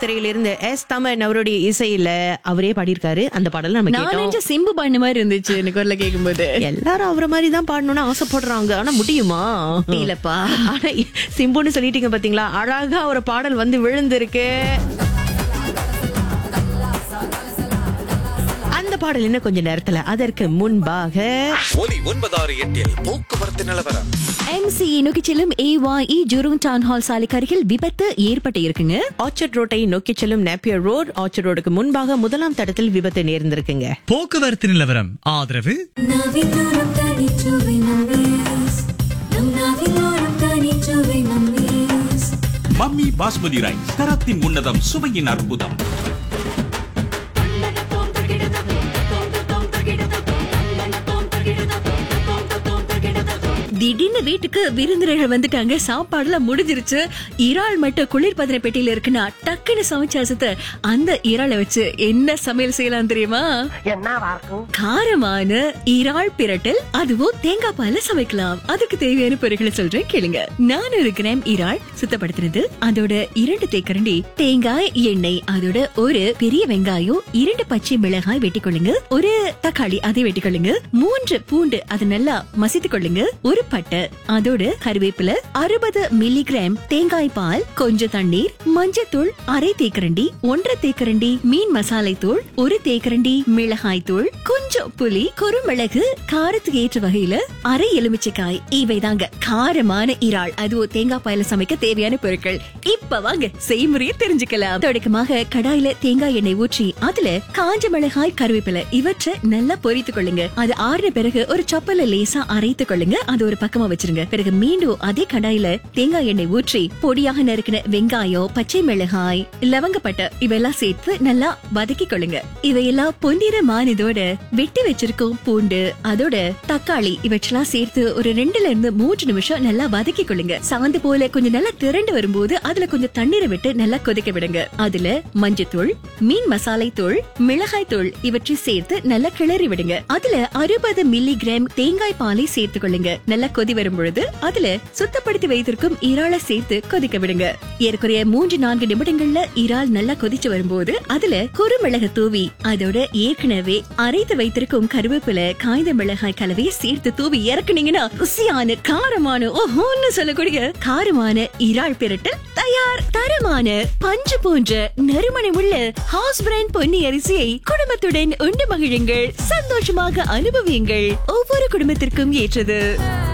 திரையிலிருந்து S Thaman அவருடைய இசையில அவரே பாடியிருக்காரு அந்த பாடல் நம்ம நான் கேட்டோம் நினைச்ச சிம்பு பாடின மாதிரி இருந்துச்சு எனக்கு குரல கேட்கும்போது எல்லாரும் அவரை மாதிரி தான் பாடணும்னு ஆசைப்படுறாங்க ஆனா முடியுமா இல்லப்பா ஆனா சிம்புன்னு சொல்லிட்டீங்க பாத்தீங்களா அழகா ஒரு பாடல் வந்து விழுந்திருக்கு அந்த பாடல் இன்னும் கொஞ்ச நேரத்துல அதற்கு முன்பாக ஒலி ஒன்பதாறு எட்டில் போக்குவரத்து நிலவரம் எம்சிஇ நோக்கி செல்லும் ஏவாஇ ஜுரும் டவுன் ஹால் சாலைக்கு அருகில் விபத்து ஏற்பட்டு இருக்குங்க ஆர்ச்சர்ட் ரோட்டை நோக்கி செல்லும் நேப்பியர் ரோட் ஆர்ச்சர்ட் ரோடுக்கு முன்பாக முதலாம் தடத்தில் விபத்து நேர்ந்திருக்குங்க போக்குவரத்து நிலவரம் ஆதரவு நாவிலோரம் தனிச்சுவை மம்மீஸ் நம் நாவிலோரம் தனிச்சுவை மம்மீஸ் மம்மி பாஸ்மதி ரைஸ் தரத்தின் உன்னதம் சுவையின் அற்புதம் திடீர்னு வீட்டுக்கு விருந்தினர்கள் வந்துட்டாங்க சாப்பாடுலாம் முடிஞ்சிருச்சு இறால் மட்டும் குளிர்பதன பெட்டியில இருக்குன்னா டக்குன்னு சமைச்ச அசத்த அந்த இறாலை வச்சு என்ன சமையல் செய்யலாம் தெரியுமா காரமான இறால் பிரட்டல் அதுவும் தேங்காய் பால்ல சமைக்கலாம் அதுக்கு தேவையான பொருட்களை சொல்றேன் கேளுங்க நானூறு கிராம் இறால் சுத்தப்படுத்தினது அதோட இரண்டு தேக்கரண்டி தேங்காய் எண்ணெய் அதோட ஒரு பெரிய வெங்காயம் இரண்டு பச்சை மிளகாய் வெட்டிக் கொள்ளுங்க ஒரு தக்காளி அதை வெட்டிக் கொள்ளுங்க மூன்று பூண்டு அது நல்லா மசித்துக் கொள்ளுங்க ஒரு பட்டை அதோட கருவேப்பிலை அறுபது மில்லிகிராம் தேங்காய் பால் கொஞ்சம் தண்ணீர் மஞ்சத்தூள் அரை தேக்கரண்டி ஒன்றரை தேக்கரண்டி மீன் மசாலை தூள் ஒரு தேக்கரண்டி மிளகாய் தூள் கொஞ்சம் புளி குறுமிளகு காரத்துக்கு ஏற்ற வகையில அரை எலுமிச்சைக்காய் இவைதாங்க காரமான இறால் அதுவும் தேங்காய் பாயில சமைக்க தேவையான பொருட்கள் இப்ப வாங்க செய்முறையை தெரிஞ்சுக்கலாம் தொடக்கமாக கடாயில தேங்காய் எண்ணெய் ஊற்றி அதுல காஞ்ச மிளகாய் கருவேப்பிலை இவற்றை நல்லா பொரித்துக் கொள்ளுங்க அது ஆறின பிறகு ஒரு சப்பல லேசா அரைத்துக் கொள்ளுங்க அது ஒரு பக்கமா வச்சிருங்க பிறகு மீண்டும் அதே கடாயில தேங்காய் எண்ணெய் ஊற்றி பொடியாக நறுக்கின வெங்காயம் பச்சை மிளகாய் லவங்கப்பட்டை இவையெல்லாம் சேர்த்து நல்லா வதக்கி கொள்ளுங்க இவையெல்லாம் பொன்னிறமானதோட வெட்டி வச்சிருக்கோம் பூண்டு அதோட தக்காளி இவற்றெல்லாம் சேர்த்து ஒரு ரெண்டுல இருந்து மூன்று நிமிஷம் நல்லா வதக்கி கொள்ளுங்க சாந்து போல கொஞ்சம் நல்லா திரண்டு வரும்போது அதுல கொஞ்சம் தண்ணீரை விட்டு நல்லா கொதிக்க விடுங்க அதுல மஞ்சத்தூள் மீன் மசாலை தூள் மிளகாய் தூள் இவற்றை சேர்த்து நல்லா கிளறி விடுங்க அதுல அறுபது மில்லி கிராம் தேங்காய் பாலை சேர்த்து கொள்ளுங்க நல்லா கொதி வரும் பொழுது அதுல சுத்தப்படுத்தி வைத்திருக்கும் இறாலை சேர்த்து கொதிக்க விடுங்க ஏற்குறைய மூன்று நான்கு நிமிடங்கள்ல இறால் நல்லா கொதிச்சு வரும்போது அதுல குறுமிளகு தூவி அதோட ஏற்கனவே அரைத்து வைத்திருக்கும் கருவேப்பிலை காய்ந்த மிளகாய் கலவையை சேர்த்து தூவி இறக்குனீங்கன்னா ருசியான காரமான ஓஹோன்னு சொல்லக்கூடிய காரமான இறால் பிரட்டல் தயார் தரமான பஞ்சு போன்ற நறுமணம் உள்ள ஹவுஸ் பிராண்ட் பொன்னி அரிசியை குடும்பத்துடன் உண்டு மகிழுங்கள் சந்தோஷமாக அனுபவியுங்கள் ஒவ்வொரு குடும்பத்திற்கும் ஏற்றது